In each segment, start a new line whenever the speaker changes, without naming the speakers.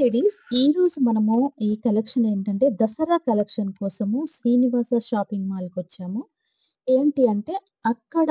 Ladies ఈ రోజు మనము ఈ కలెక్షన్ ఏంటంటే దసరా కలెక్షన్ కోసము శ్రీనివాస షాపింగ్ మాల్‌కి వచ్చాము. ఏంటి అంటే అక్కడ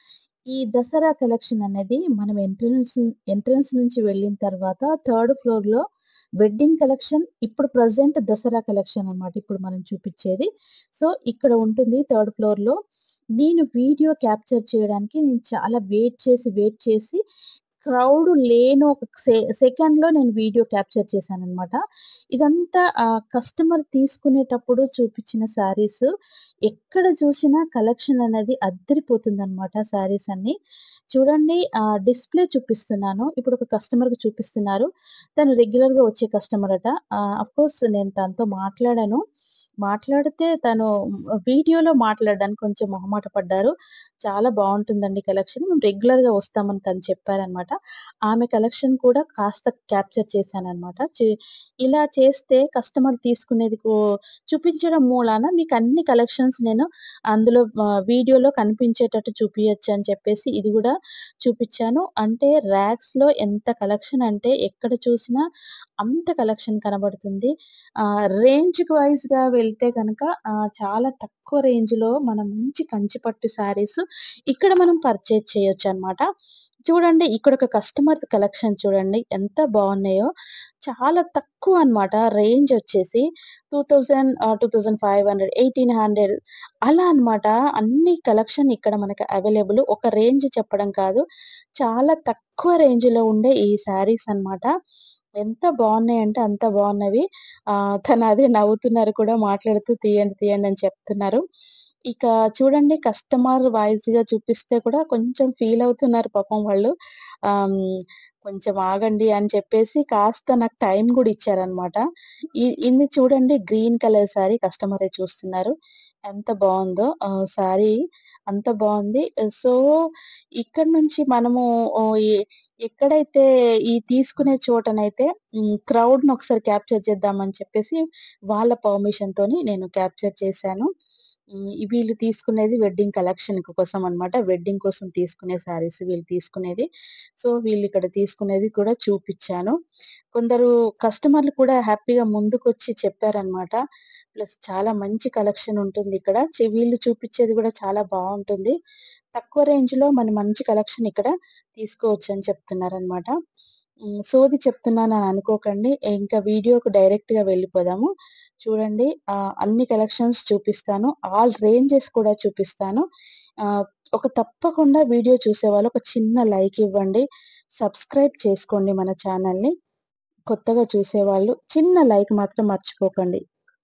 ఈ దసరా కలెక్షన్ అనేది మనం ఎంట్రన్స్ ఎంట్రన్స్ నుంచి వెళ్ళిన తర్వాత థర్డ్ ఫ్లోర్‌లో వెడ్డింగ్ కలెక్షన్ ఇప్పుడు ప్రెజెంట్ దసరా కలెక్షన్ అన్నమాట. ఇప్పుడు మనం చూపిచ్చేది. సో, ఇక్కడ ఉంటుంది థర్డ్ ఫ్లోర్‌లో. నేను వీడియో క్యాప్చర్ చేయడానికి నేను చాలా వెయిట్ చేసి, వెయిట్ చేసి క్రౌడ్ లేని ఒక సె సెకండ్‌లో నేను వీడియో క్యాప్చర్ చేశానన్నమాట. ఇదంతా ఆహ్, కస్టమర్ తీసుకునేటప్పుడు చూపిచ్చిన శారీస్. ఎక్కడ చూసినా కలెక్షన్ అనేది అద్దిరిపోతుందన్నమాట శారీస్ అన్నీ. చూడండి ఆహ్, డిస్‌ప్లే చూపిస్తున్నాను. ఇప్పుడు ఒక కస్టమర్‌కి చూపిస్తున్నారు. తను రెగ్యులర్‌గా వచ్చే కస్టమర్ అట. ఆహ్, ఆఫ్‌కోర్స్ నేను తనతో మాట్లాడాను. మాట్లాడితే తను వీడియోలో మాట్లాడడానికి కొంచెం మొహమాట పడ్డారు. చాలా బావుంటుందండి కలెక్షన్. మేము రెగ్యులర్‌గా వస్తామని తను చెప్పారన్నమాట. ఆమె కలెక్షన్ కూడా కాస్త క్యాప్చర్ చేశానన్నమాట. చే ఇలా చేస్తే కస్టమర్ తీసుకునేది కూ చూపించడం మూలాన మీకు అన్ని కలెక్షన్స్ నేను అందులో ఆహ్, వీడియోలో కనిపించేటట్టు చూపియొచ్చు అని చెప్పేసి ఇది గూడా చూపిచ్చాను. అంటే ర్యాక్స్‌లో ఎంత కలెక్షన్ అంటే ఎక్కడ చూసినా అంత కలెక్షన్ కనబడుతుంది. ఆహ్, రేంజ్‌కి వైస్‌గా వెళ్తే గనక ఆహ్, చాలా తక్కువ రేంజ్‌లో మనం మంచి కంచి పట్టు శారీస్ ఇక్కడ మనం పర్చేజ్ చేయొచ్చన్నమాట. చూడండి ఇక్కడొక కస్టమర్ కలెక్షన్ చూడండి ఎంత బావున్నాయో. చాలా తక్కువ అన్నమాట. రేంజ్ వచ్చేసి 2000 ఆహ్, 2500, 1800 అలా అన్నమాట. అన్ని కలెక్షన్ ఇక్కడ మనకు అవైలబుల్. ఒక రేంజ్ చెప్పడం కాదు. చాలా తక్కువ రేంజ్‌లో ఉండే ఈ శారీస్ అన్నమాట. ఎంత బావున్నాయంటే అంత బావున్నవి. ఆహ్, తను అదే నవ్వుతున్నారు కూడా మాట్లాడుతూ తీయండి, తీయండి అని చెప్తున్నారు. ఇక చూడండి కస్టమర్ వైస్‌గా చూపిస్తే కూడా కొంచెం ఫీల్ అవుతున్నారు పాపం వాళ్ళు. ఆహ్, హ్మ్, కొంచెం ఆగండి అని చెప్పేసి కాస్త నాకు టైం గూడా ఇచ్చారన్నమాట. ఇ ఇది చూడండి గ్రీన్ కలర్ శారీ కస్టమరే చూస్తున్నారు. ఎంత బావుందో ఆహ్, శారీ అంత బావుంది. సో, ఇక్కడి నుంచి మనము ఓహ్, ఎ ఎక్కడైతే ఈ తీసుకునే చోటనైతే హ్మ్, క్రౌడ్‌ని ఒకసారి క్యాప్చర్ చేద్దామని చెప్పేసి వాళ్ళ పర్మిషన్‌తోని నేను క్యాప్చర్ చేశాను. హ్మ్, వీళ్ళు తీసుకునేది వెడ్డింగ్ కలెక్షన్ కోసం అన్నమాట. వెడ్డింగ్ కోసం తీసుకునే శారీస్ వీళ్ళు తీసుకునేది. సో, వీళ్ళిక్కడ తీసుకునేది కూడా చూపిచ్చాను. కొందరు కస్టమర్‌లు కూడా హ్యాపీగా ముందుకొచ్చి చెప్పారన్నమాట. ప్లస్ చాలా మంచి కలెక్షన్ ఉంటుందిక్కడ. చి వీళ్ళు చూపిచ్చేది కూడా చాలా బావుంటుంది. తక్కువ రేంజ్‌లో మన మంచి కలెక్షన్ ఇక్కడ తీసుకోవచ్చని చెప్తున్నారన్నమాట. హ్మ్, సోది చెప్తున్నానని అనుకోకండి. ఇంకా వీడియోకి డైరెక్ట్‌గా వెళ్ళిపోదాము. చూడండి ఆహ్, అన్ని కలెక్షన్స్ చూపిస్తాను. ఆల్ రేంజెస్ కూడా చూపిస్తాను. ఆహ్, ఒక తప్పకుండా వీడియో చూసేవాళ్ళు ఒక చిన్న లైక్ ఇవ్వండి. సబ్స్క్రైబ్ చేసుకోండి మన ఛానెల్‌ని. కొత్తగా చూసేవాళ్ళు చిన్న లైక్ మాత్రం మర్చిపోకండి.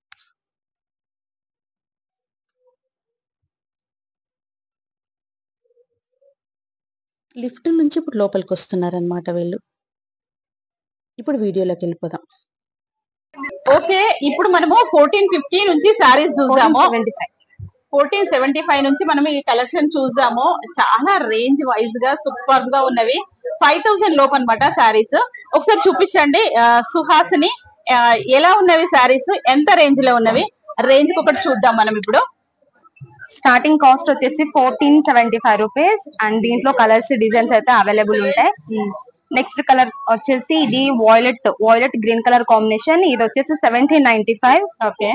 లిఫ్ట్ నుంచి ఇప్పుడు లోపలికొస్తున్నారన్నమాట వీళ్ళు. ఇప్పుడు వీడియోలోకెళ్ళిపోదాం.
ఓకే. ఇప్పుడు మనము 1450 నుంచి శారీస్ చూద్దాము.
1475.
1475 నుంచి మనం ఈ కలెక్షన్ చూద్దాము. చాలా రేంజ్ వైస్ గా సూపర్బ్ గా ఉన్నవి. 5000 లోపు అన్నమాట శారీస్. ఒకసారి చూపించండి ఆహ్, సుహాసిని ఆహ్, ఎలా ఉన్నవి శారీస్? ఎంత రేంజ్ లో ఉన్నవి? రేంజ్ ఒకటి చూద్దాం మనం ఇప్పుడు.
స్టార్టింగ్ కాస్ట్ వచ్చేసి fourteen seventy five rupees and దీంట్లో కలర్స్ డిజైన్స్ అయితే అవైలబుల్ ఉంటాయి నెక్స్ట్ కలర్ వచ్చేసి ఇది violet violet green colour combination ఇది వచ్చేసి సెవెంటీన్ నైన్టీ ఫైవ్
ఓకే.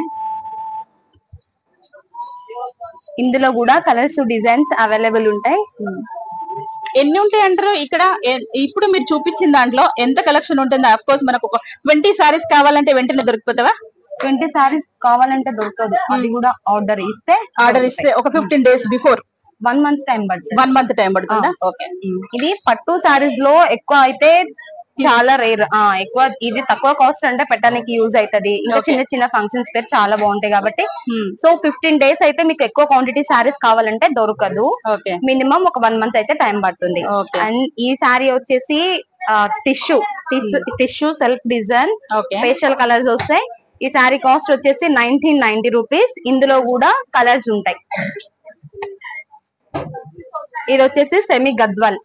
ఇందులో కూడా కలర్స్ డిజైన్స్ అవైలబుల్ ఉంటాయి
ఎన్ని ఉంటాయి అంటారు ఇక్కడ ఎ- ఇప్పుడు మీరు చూపించిన దాంట్లో ఎంత కలెక్షన్ ఉంటుంది అఫ్ కోర్స్ మనకు ఒక ట్వంటీ సారీస్ కావాలంటే వెంటనే దొరికిపోతావా
ట్వంటీ సారీస్ కావాలంటే దొరకదు అది కూడా ఆర్డర్ ఇస్తే
ఆర్డర్ ఇస్తే ఒక fifteen days before
one month time పడుతుంది
వన్ మంత్ టైం పడుతుందా ఓకే
ఇది పట్టు సారీస్ లో ఎక్కువ అయితే చాలా రేర్ ఎక్కువ ఇది తక్కువ కాస్ట్ అంటే పెట్టడానికి యూజ్ అవుతది ఇంకా
Okay.
చిన్న చిన్న ఫంక్షన్స్ పేరు చాలా బాగుంటాయి కాబట్టి సో ఫిఫ్టీన్ డేస్ అయితే మీకు ఎక్కువ క్వాంటిటీ సారీస్ కావాలంటే దొరకదు
ఓకే
మినిమం ఒక వన్ మంత్ అయితే టైం పడుతుంది
Okay.
అండ్ ఈ సారీ వచ్చేసి tissue tissue self design
okay
facial colours వస్తాయి ఈ సారీ కాస్ట్ వచ్చేసి నైన్టీన్ నైన్టీ రూపీస్ ఇందులో కూడా కలర్స్ ఉంటాయి ఇది వచ్చేసి సెమీ గద్వాల్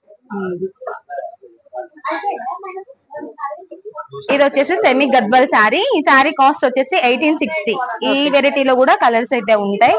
ఇది వచ్చేసి సెమీ గద్వాల్ శారీ ఈ శారీ కాస్ట్ వచ్చేసి ఎయిటీన్ సిక్స్టీ ఈ వెరైటీలో కూడా కలర్స్ అయితే ఉంటాయి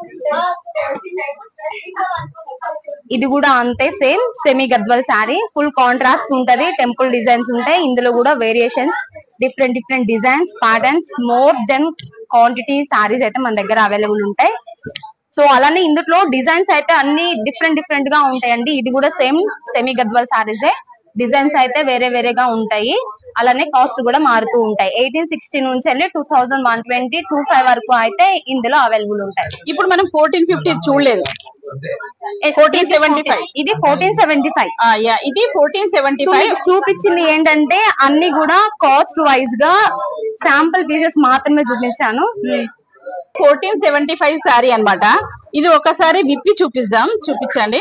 ఇది కూడా అంతే same semi Gadwal sari full contrast ఉంటది టెంపుల్ డిజైన్స్ ఉంటాయి ఇందులో కూడా variations different different designs patterns more than quantity saris అయితే మన దగ్గర అవైలబుల్ ఉంటాయి సో అలానే ఇందులో డిజైన్స్ అయితే అన్ని డిఫరెంట్ డిఫరెంట్ గా ఉంటాయండి ఇది కూడా సేమ్ సెమీ గద్వాల్ సారీసే డిజైన్స్ అయితే వేరే వేరేగా ఉంటాయి అలానే కాస్ట్ కూడా మారుతూ ఉంటాయి ఎయిటీన్ సిక్స్టీ నుంచి వెళ్ళి two thousand one twenty two five వరకు అయితే ఇందులో అవైలబుల్ ఉంటాయి
ఇప్పుడు మనం ఫోర్టీన్ ఫిఫ్టీ చూడలేదు ఫోర్టీన్ సెవెంటీ ఫైవ్
ఇది ఫోర్టీన్ సెవెంటీ ఫైవ్
యా ఇది ఫోర్టీన్ సెవెంటీ
సో
ఫైవ్
మీకు చూపించింది ఏంటంటే అన్ని కూడా కాస్ట్ వైజ్ గా శాంపుల్ పీసెస్ మాత్రమే చూపించాను
ఫోర్టీన్ సెవెంటీ ఫైవ్ శారీ అన్నమాట ఇది ఒకసారి విప్పి చూపిద్దాం చూపించండి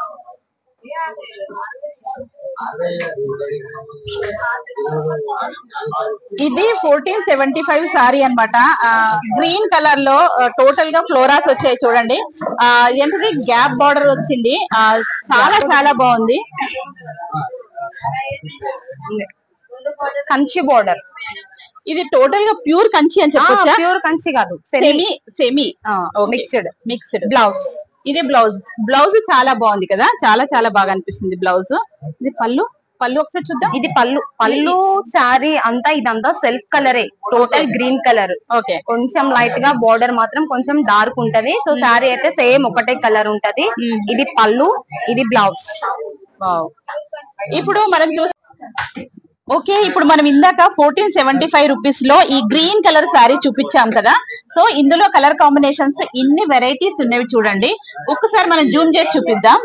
ఇది ఫోర్టీన్ సెవెంటీ ఫైవ్ సారీ అనమాట గ్రీన్ కలర్ లో టోటల్ గా ఫ్లోరాస్ వచ్చాయి చూడండి ఆ ఏంటది గ్యాప్ బార్డర్ వచ్చింది ఆ, చాలా చాలా బాగుంది
కంచి బోర్డర్
ఇది టోటల్ గా ప్యూర్ కంచి అని చెప్పొచ్చా
ప్యూర్ కంచి కాదు
semi semi
mixed
mixed
blouse
ఇది బ్లౌజ్ బ్లౌజ్ చాలా బాగుంది కదా చాలా చాలా బాగా అనిపిస్తుంది బ్లౌజ్ ఇది పళ్ళు పళ్ళు ఒకసారి చూద్దాం
ఇది పళ్ళు పళ్ళు శారీ అంతా ఇదంతా సెల్ఫ్ కలరే టోటల్ గ్రీన్ కలర్
ఓకే
కొంచెం లైట్ గా బోర్డర్ మాత్రం కొంచెం డార్క్ ఉంటది సో శారీ అయితే సేమ్ ఒకటే కలర్ ఉంటది
Hmm.
ఇది పళ్ళు ఇది బ్లౌజ్
ఇప్పుడు మనం చూ ఓకే ఇప్పుడు మనం ఇందాక ఫోర్టీన్ సెవెంటీ ఫైవ్ రూపీస్ లో ఈ గ్రీన్ కలర్ శారీ చూపించాం కదా సో ఇందులో కలర్ కాంబినేషన్స్ ఇన్ని వెరైటీస్ ఉన్నవి చూడండి ఒక్కసారి మనం జూమ్ చేసి చూపిద్దాం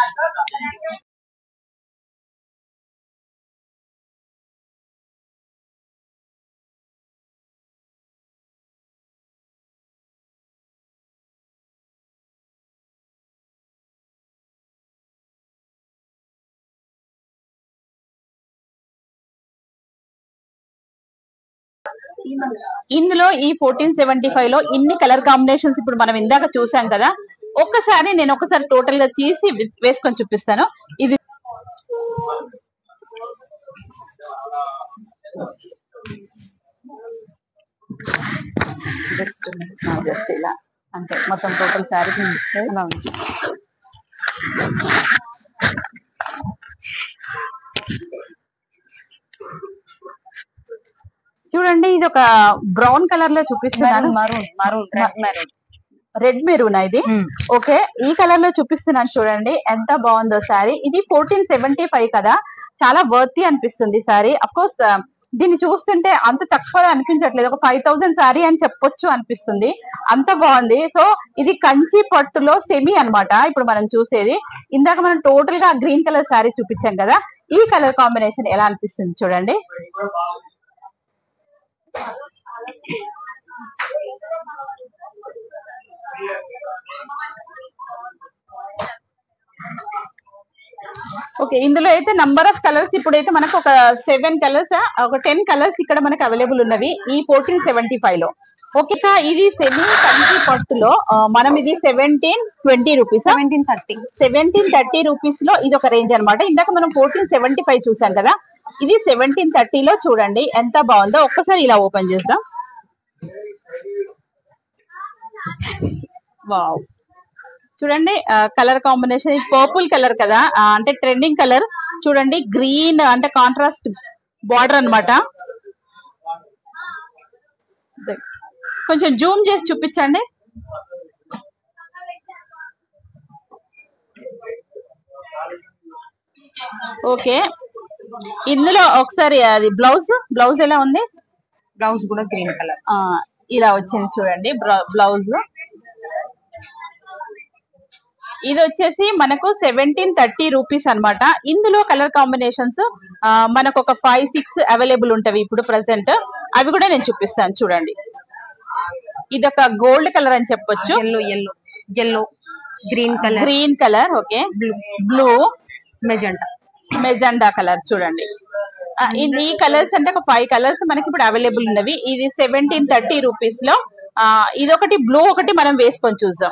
ఇందులో ఈ ఫోర్టీన్ సెవెంటీ ఫైవ్ లో ఇన్ని కలర్ కాంబినేషన్స్ ఇప్పుడు మనం ఇందాక చూసాం కదా ఒక్కసారి నేను ఒకసారి టోటల్ గా తీసి వి- వేసుకొని చూపిస్తాను ఇది జస్ట్ జస్ట్ ఇలా అంతే మొత్తం టోటల్ శారీ ఇలా ఉంది చూడండి ఇది ఒక బ్రౌన్ కలర్ లో చూపిస్తున్నాను
maroon maroon maroon
red maroon ఇది ఓకే ఈ కలర్ లో చూపిస్తున్నాను చూడండి ఎంత బాగుందో సారీ ఇది ఫోర్టీన్ సెవెంటీ ఫైవ్ కదా చాలా వర్తి అనిపిస్తుంది సారీ అఫ్ కోర్స్ దీన్ని చూస్తుంటే అంత తక్కువ అనిపించట్లేదు ఒక ఫైవ్ థౌసండ్ సారీ అని చెప్పొచ్చు అనిపిస్తుంది అంత బాగుంది సో ఇది కంచి పట్టులో సెమీ అన్నమాట ఇప్పుడు మనం చూసేది ఇందాక మనం టోటల్ గా గ్రీన్ కలర్ సారీ చూపించాం కదా ఈ కలర్ కాంబినేషన్ ఎలా అనిపిస్తుంది చూడండి ఓకే ఇందులో అయితే నంబర్ ఆఫ్ కలర్స్ ఇప్పుడైతే మనకు ఒక సెవెన్ కలర్స్ ఒక టెన్ కలర్స్ ఇక్కడ మనకు అవైలబుల్ ఉన్నవి ఈ ఫోర్టీన్ సెవెంటీ ఫైవ్ లో ఓకే ఇక ఇది సెమీ కంచి పట్టులో ఆ, మనం ఇది seventeen twenty rupees
seventeen thirty
seventeen thirty rupees లో ఇది ఒక రేంజ్ అన్నమాట ఇందాక మనం ఫోర్టీన్ సెవెంటీ ఫైవ్ చూసాం కదా ఇది సెవెంటీన్ థర్టీలో చూడండి ఎంత బాగుందో ఒక్కసారి ఇలా ఓపెన్ చేద్దాం వావ్ చూడండి కలర్ కాంబినేషన్ పర్పుల్ కలర్ కదా ఆ, అంటే ట్రెండింగ్ కలర్ చూడండి గ్రీన్ అంటే కాంట్రాస్ట్ బార్డర్ అన్నమాట కొంచెం జూమ్ చేసి చూపించండి ఓకే ఇందులో ఒకసారి అది బ్లౌజ్ బ్లౌజ్ ఎలా ఉంది
బ్లౌజ్ కూడా గ్రీన్ కలర్
ఆ ఇలా వచ్చింది చూడండి బ్లౌజ్ ఇది వచ్చేసి మనకు సెవెంటీన్ థర్టీ రూపీస్ అన్నమాట ఇందులో కలర్ కాంబినేషన్స్ మనకు ఒక ఫైవ్ సిక్స్ అవైలబుల్ ఉంటవి ఇప్పుడు ప్రెసెంట్ అవి కూడా నేను చూపిస్తాను చూడండి ఇది ఒక గోల్డ్ కలర్ అని చెప్పొచ్చు
yellow yellow yellow green colour
green colour okay blue
magenta
magenta colour చూడండి ఆ, ఇది ఈ కలర్స్ అంటే ఒక ఫైవ్ కలర్స్ మనకి ఇప్పుడు అవైలబుల్ ఉన్నవి ఇది సెవెంటీన్ థర్టీ రూపీస్ లో ఆ, ఇదొకటి బ్లూ ఒకటి మనం వేసుకొని చూద్దాం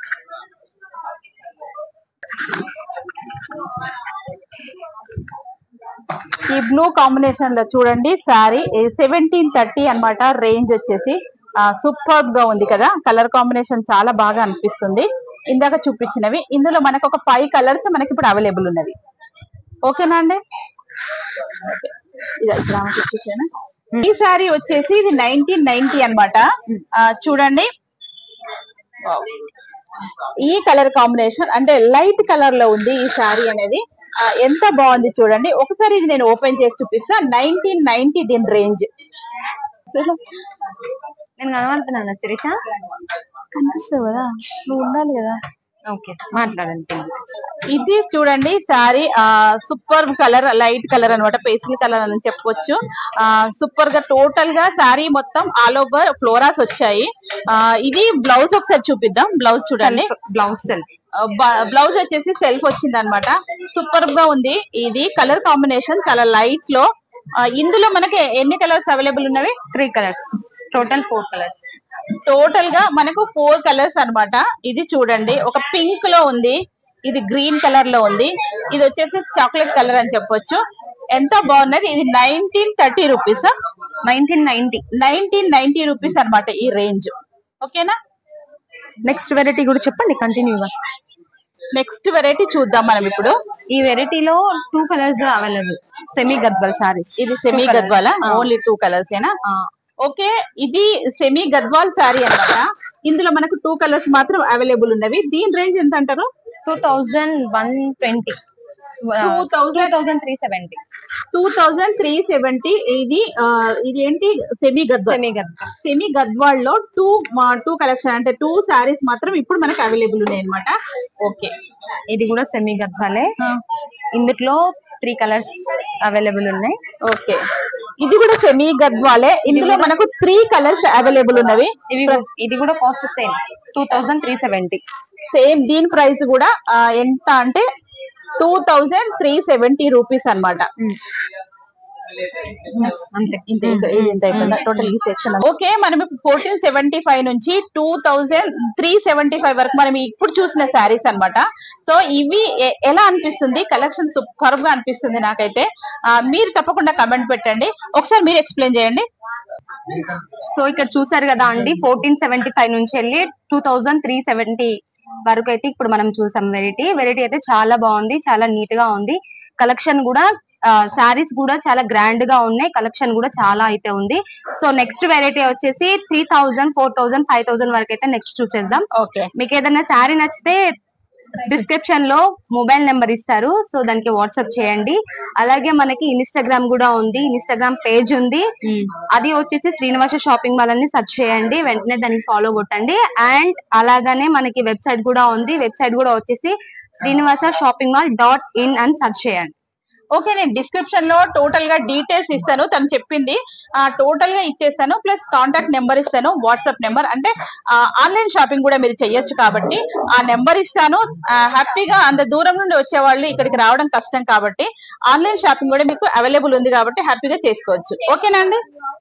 ఈ బ్లూ కాంబినేషన్ లో చూడండి సారీ సెవెంటీన్ థర్టీ అన్నమాట రేంజ్ వచ్చేసి సూపర్ గా ఉంది కదా కలర్ కాంబినేషన్ చాలా బాగా అనిపిస్తుంది ఇందాక చూపించినవి ఇందులో మనకు ఒక ఫైవ్ కలర్స్ మనకి ఇప్పుడు అవైలబుల్ ఉన్నవి ఓకేనా అండి ఓకే. ఇది ఇక్కడ ఆమెకి ఇచ్చేసాను. ఈ సారీ వచ్చేసి ఇది నైన్టీన్ నైన్టీ అనమాట చూడండి Wow. ఈ కలర్ కాంబినేషన్ అంటే లైట్ కలర్ లో ఉంది ఈ సారీ అనేది ఆ, ఎంత బాగుంది చూడండి ఒకసారి ఇది నేను ఓపెన్ చేసి చూపిస్తా నైన్టీన్ నైన్టీ దీని రేంజ్
నేను కనబడుతున్నాను శిరీష
కనిపిస్తావు కదా నువ్వు ఉండాలి కదా
ఓకే మాట్లాడండి
ఇది చూడండి సారీ ఆ సూపర్ కలర్ లైట్ కలర్ అన్నమాట పేస్టల్ కలర్ అని చెప్పొచ్చు ఆ సూపర్ గా టోటల్ గా సారీ మొత్తం ఆల్ ఓవర్ ఫ్లోరాస్ వచ్చాయి ఆ ఇది బ్లౌజ్ ఒకసారి చూపిద్దాం బ్లౌజ్ చూడండి
బ్లౌజ్ సెల్ఫ్
బ్లౌజ్ వచ్చేసి సెల్ఫ్ వచ్చింది అనమాట సూపర్ గా ఉంది ఇది కలర్ కాంబినేషన్ చాలా లైట్ లో ఆ, ఇందులో మనకి ఎన్ని కలర్స్ అవైలబుల్ ఉన్నవి
three colours total four colours
total గా మనకు ఫోర్ కలర్స్ అన్నమాట ఇది చూడండి ఒక పింక్ లో ఉంది ఇది గ్రీన్ కలర్ లో ఉంది ఇది వచ్చేసి చాక్లెట్ కలర్ అని చెప్పొచ్చు ఎంత బాగున్నది ఇది nineteen thirty rupees
nineteen ninety
nineteen ninety rupees అన్నమాట ఈ రేంజ్ ఓకేనా
నెక్స్ట్ వెరైటీ కూడా చెప్పండి కంటిన్యూగా
నెక్స్ట్ వెరైటీ చూద్దాం మనం ఇప్పుడు
ఈ వెరైటీలో two colours available semi Gadwal saris
ఇది semi Gadwala only two colours ఏనా ఓకే ఇది సెమీ గద్వాల్ శారీ అన్నమాట ఇందులో మనకు టూ కలర్స్ మాత్రం అవైలబుల్ ఉన్నవి దీని రేంజ్ ఎంత అంటారు
two thousand one twenty two thousand three seventy
two thousand three seventy ఇది ఆ, ఇది ఏంటి semi Gadwal
semi Gadwal
semi Gadwal లో టూ టూ కలెక్షన్ అంటే టూ శారీస్ మాత్రం ఇప్పుడు మనకు అవైలబుల్ ఉన్నాయి అనమాట ఓకే
ఇది కూడా సెమీ గద్వాలే ఇందులో త్రీ కలర్స్ అవైలబుల్ ఉన్నాయి
ఓకే ఇది కూడా సెమీ గద్వాలే ఇందులో మనకు త్రీ కలర్స్ అవైలబుల్ ఉన్నవి
ఇవి ఇది కూడా cost same two thousand three seventy
same దీని ప్రైస్ కూడా ఆ, ఎంత అంటే two thousand three seventy rupees అనమాట
అంతే
టోటల్ ఈ సెక్షన్ ఓకే మనం ఇప్పుడు ఫోర్టీన్ సెవెంటీ ఫైవ్ నుంచి two thousand three seventy five వరకు మనం ఇప్పుడు చూసిన శారీస్ అన్నమాట సో ఇవి ఎ- ఎలా అనిపిస్తుంది కలెక్షన్ సూపర్ గా అనిపిస్తుంది నాకైతే ఆ, మీరు తప్పకుండా కమెంట్ పెట్టండి ఒకసారి మీరు ఎక్స్ప్లెయిన్ చేయండి
సో ఇక్కడ చూసారు కదా అండి ఫోర్టీన్ సెవెంటీ ఫైవ్ నుంచి వెళ్ళి టూ థౌజండ్ త్రీ సెవెంటీ వరకు అయితే ఇప్పుడు మనం చూసాం వెరైటీ వెరైటీ అయితే చాలా బాగుంది చాలా నీట్ గా ఉంది కలెక్షన్ కూడా శారీస్ కూడా చాలా గ్రాండ్ గా ఉన్నాయి కలెక్షన్ కూడా చాలా అయితే ఉంది సో నెక్స్ట్ వెరైటీ వచ్చేసి three thousand four thousand five thousand వరకు అయితే నెక్స్ట్ చూసేద్దాం
ఓకే
మీకు ఏదైనా శారీ నచ్చితే డిస్క్రిప్షన్ లో మొబైల్ నెంబర్ ఇస్తారు సో దానికి వాట్సాప్ చేయండి అలాగే మనకి ఇన్స్టాగ్రామ్ కూడా ఉంది ఇన్స్టాగ్రామ్ పేజ్ ఉంది అది వచ్చేసి శ్రీనివాస షాపింగ్ మాల్ అని సెర్చ్ చేయండి వెంటనే దానికి ఫాలో కొట్టండి అండ్ అలాగనే మనకి వెబ్సైట్ కూడా ఉంది వెబ్సైట్ కూడా వచ్చేసి Srinivasa shopping mall dot in అని సెర్చ్ చేయండి
ఓకే నేను డిస్క్రిప్షన్ లో టోటల్ గా డీటెయిల్స్ ఇస్తాను తను చెప్పింది ఆ టోటల్ గా ఇచ్చేస్తాను ప్లస్ కాంటాక్ట్ నెంబర్ ఇస్తాను వాట్సాప్ నెంబర్ అంటే ఆన్లైన్ షాపింగ్ కూడా మీరు చెయ్యొచ్చు కాబట్టి ఆ నెంబర్ ఇస్తాను ఆ, హ్యాపీగా అంత దూరం నుండి వచ్చే వాళ్ళు ఇక్కడికి రావడం కష్టం కాబట్టి ఆన్లైన్ షాపింగ్ కూడా మీకు అవైలబుల్ ఉంది కాబట్టి హ్యాపీగా చేసుకోవచ్చు ఓకేనా అండి